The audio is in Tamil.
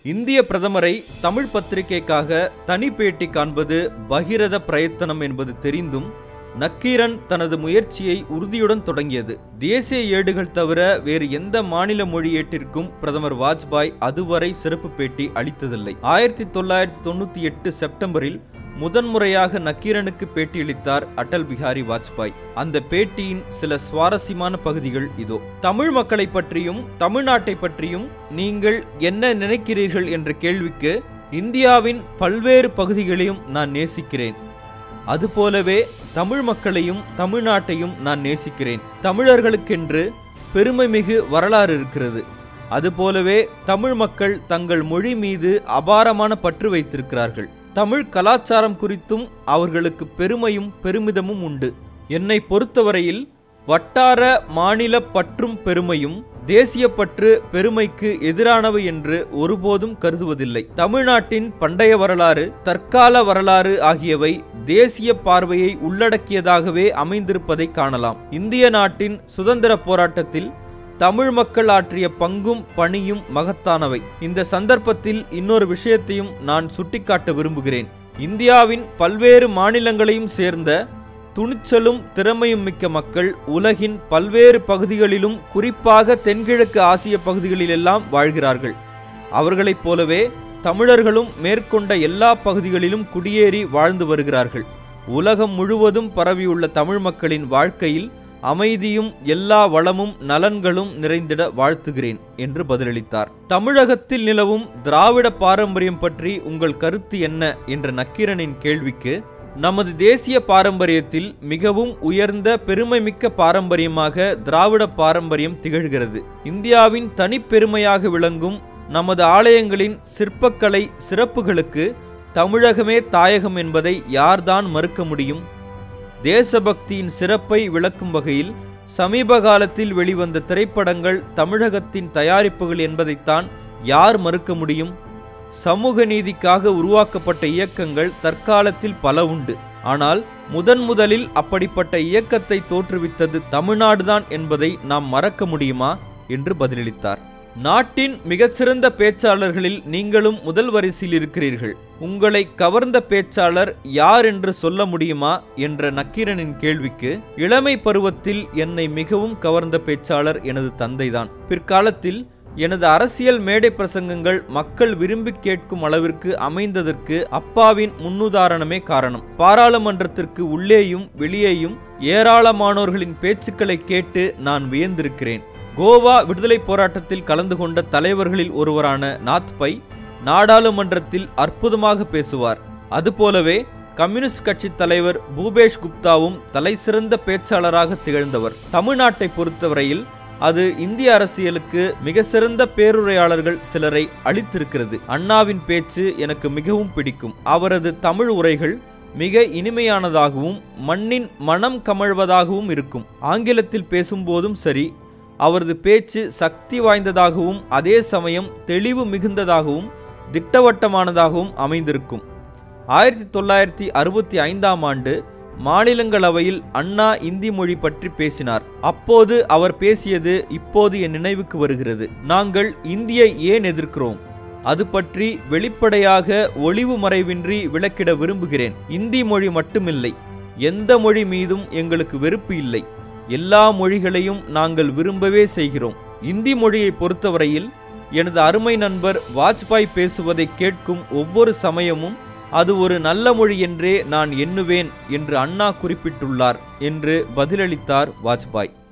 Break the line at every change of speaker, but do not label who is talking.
இந்திய பிரதமரை தமிழ் பத்திரிகைக்காக தனி பேட்டி காண்பது பகிரத பிரயத்தனம் என்பது தெரிந்தும் நக்கீரன் தனது முயற்சியை உறுதியுடன் தொடங்கியது தேசிய ஏடுகள் தவிர வேறு எந்த மாநில மொழியேட்டிற்கும் பிரதமர் வாஜ்பாய் அதுவரை சிறப்பு பேட்டி அளித்ததில்லை ஆயிரத்தி தொள்ளாயிரத்தி தொண்ணூத்தி எட்டு செப்டம்பரில் முதன்முறையாக நக்கீரனுக்கு பேட்டியளித்தார் அடல் பிஹாரி வாஜ்பாய் அந்த பேட்டியின் சில சுவாரஸ்யமான பகுதிகள் இதோ தமிழ் மக்களை பற்றியும் தமிழ்நாட்டை பற்றியும் நீங்கள் என்ன நினைக்கிறீர்கள் என்ற கேள்விக்கு இந்தியாவின் பல்வேறு பகுதிகளையும் நான் நேசிக்கிறேன் அதுபோலவே தமிழ் மக்களையும் தமிழ்நாட்டையும் நான் நேசிக்கிறேன் தமிழர்களுக்கென்று பெருமைமிகு வரலாறு இருக்கிறது அதுபோலவே தமிழ் மக்கள் தங்கள் மொழி மீது அபாரமான பற்று வைத்திருக்கிறார்கள் தமிழ் கலாச்சாரம் குறித்தும் அவர்களுக்கு பெருமையும் பெருமிதமும் உண்டு என்னை பொறுத்தவரையில் வட்டார மாநில பற்றும் பெருமையும் தேசிய பற்று பெருமைக்கு எதிரானவை என்று ஒருபோதும் கருதுவதில்லை தமிழ்நாட்டின் பண்டைய வரலாறு தற்கால வரலாறு ஆகியவை தேசிய பார்வையை உள்ளடக்கியதாகவே அமைந்திருப்பதை காணலாம் இந்திய நாட்டின் சுதந்திர போராட்டத்தில் தமிழ் மக்கள் ஆற்றிய பங்கும் பணியும் மகத்தானவை இந்த சந்தர்ப்பத்தில் இன்னொரு விஷயத்தையும் நான் சுட்டிக்காட்ட விரும்புகிறேன் இந்தியாவின் பல்வேறு மாநிலங்களையும் சேர்ந்த துணிச்சலும் திறமையும் மிக்க மக்கள் உலகின் பல்வேறு பகுதிகளிலும் குறிப்பாக தென்கிழக்கு ஆசிய பகுதிகளிலெல்லாம் வாழ்கிறார்கள் அவர்களைப் போலவே தமிழர்களும் மேற்கொண்ட எல்லா பகுதிகளிலும் குடியேறி வாழ்ந்து வருகிறார்கள் உலகம் முழுவதும் பரவியுள்ள தமிழ் மக்களின் வாழ்க்கையில் அமைதியும் எல்லா வளமும் நலன்களும் நிறைந்திட வாழ்த்துகிறேன் என்று பதிலளித்தார் தமிழகத்தில் நிலவும் திராவிட பாரம்பரியம் பற்றி உங்கள் கருத்து என்ன என்ற நக்கீரனின் கேள்விக்கு நமது தேசிய பாரம்பரியத்தில் மிகவும் உயர்ந்த பெருமைமிக்க பாரம்பரியமாக திராவிட பாரம்பரியம் திகழ்கிறது இந்தியாவின் தனிப்பெருமையாக விளங்கும் நமது ஆலயங்களின் சிற்பக்கலை சிறப்புகளுக்கு தமிழகமே தாயகம் என்பதை யார்தான் மறுக்க முடியும் தேசபக்தியின் சிறப்பை விளக்கும் வகையில் சமீப காலத்தில் வெளிவந்த திரைப்படங்கள் தமிழகத்தின் தயாரிப்புகள் என்பதைத்தான் யார் மறுக்க முடியும் சமூக நீதிக்காக உருவாக்கப்பட்ட இயக்கங்கள் தற்காலத்தில் பல உண்டு ஆனால் முதன் முதலில் அப்படிப்பட்ட இயக்கத்தை தோற்றுவித்தது தமிழ்நாடுதான் என்பதை நாம் மறக்க முடியுமா என்று பதிலளித்தார் நாட்டின் மிகச்சிறந்த பேச்சாளர்களில் நீங்களும் முதல் வரிசையில் இருக்கிறீர்கள் உங்களை கவர்ந்த பேச்சாளர் யார் என்று சொல்ல முடியுமா என்ற நக்கீரனின் கேள்விக்கு இளமை பருவத்தில் என்னை மிகவும் கவர்ந்த பேச்சாளர் எனது தந்தைதான் பிற்காலத்தில் எனது அரசியல் மேடை பிரசங்கங்கள் மக்கள் விரும்பி கேட்கும் அளவிற்கு அமைந்ததற்கு அப்பாவின் முன்னுதாரணமே காரணம் பாராளுமன்றத்திற்கு உள்ளேயும் வெளியேயும் ஏராளமானோர்களின் பேச்சுக்களை கேட்டு நான் வியந்திருக்கிறேன் கோவா விடுதலை போராட்டத்தில் கலந்து கொண்ட தலைவர்களில் ஒருவரான நாத்பை நாடாளுமன்றத்தில் அற்புதமாக பேசுவார் அதுபோலவே கம்யூனிஸ்ட் கட்சி தலைவர் பூபேஷ் குப்தாவும் தலைசிறந்த பேச்சாளராக திகழ்ந்தவர் தமிழ்நாட்டை பொறுத்தவரையில் அது இந்திய அரசியலுக்கு மிக சிறந்த பேருரையாளர்கள் சிலரை அளித்திருக்கிறது அண்ணாவின் பேச்சு எனக்கு மிகவும் பிடிக்கும் அவரது தமிழ் உரைகள் மிக இனிமையானதாகவும் மண்ணின் மனம் கமழ்வதாகவும் இருக்கும் ஆங்கிலத்தில் பேசும்போதும் சரி அவரது பேச்சு சக்தி வாய்ந்ததாகவும் அதே சமயம் தெளிவு மிகுந்ததாகவும் திட்டவட்டமானதாகவும் அமைந்திருக்கும் ஆயிரத்தி தொள்ளாயிரத்தி அறுபத்தி ஐந்தாம் ஆண்டு மாநிலங்களவையில் அண்ணா இந்தி மொழி பற்றி பேசினார் அப்போது அவர் பேசியது இப்போது என் நினைவுக்கு வருகிறது நாங்கள் இந்தியை ஏன் எதிர்க்கிறோம் அது பற்றி வெளிப்படையாக ஒளிவு மறைவின்றி விளக்கிட விரும்புகிறேன் இந்தி மொழி மட்டுமில்லை எந்த மொழி மீதும் எங்களுக்கு வெறுப்பு இல்லை எல்லா மொழிகளையும் நாங்கள் விரும்பவே செய்கிறோம் இந்தி மொழியை பொறுத்தவரையில் எனது அருமை நண்பர் வாஜ்பாய் பேசுவதை கேட்கும் ஒவ்வொரு சமயமும் அது ஒரு நல்ல மொழி என்றே நான் எண்ணுவேன் என்று அண்ணா குறிப்பிட்டுள்ளார் என்று பதிலளித்தார் வாஜ்பாய்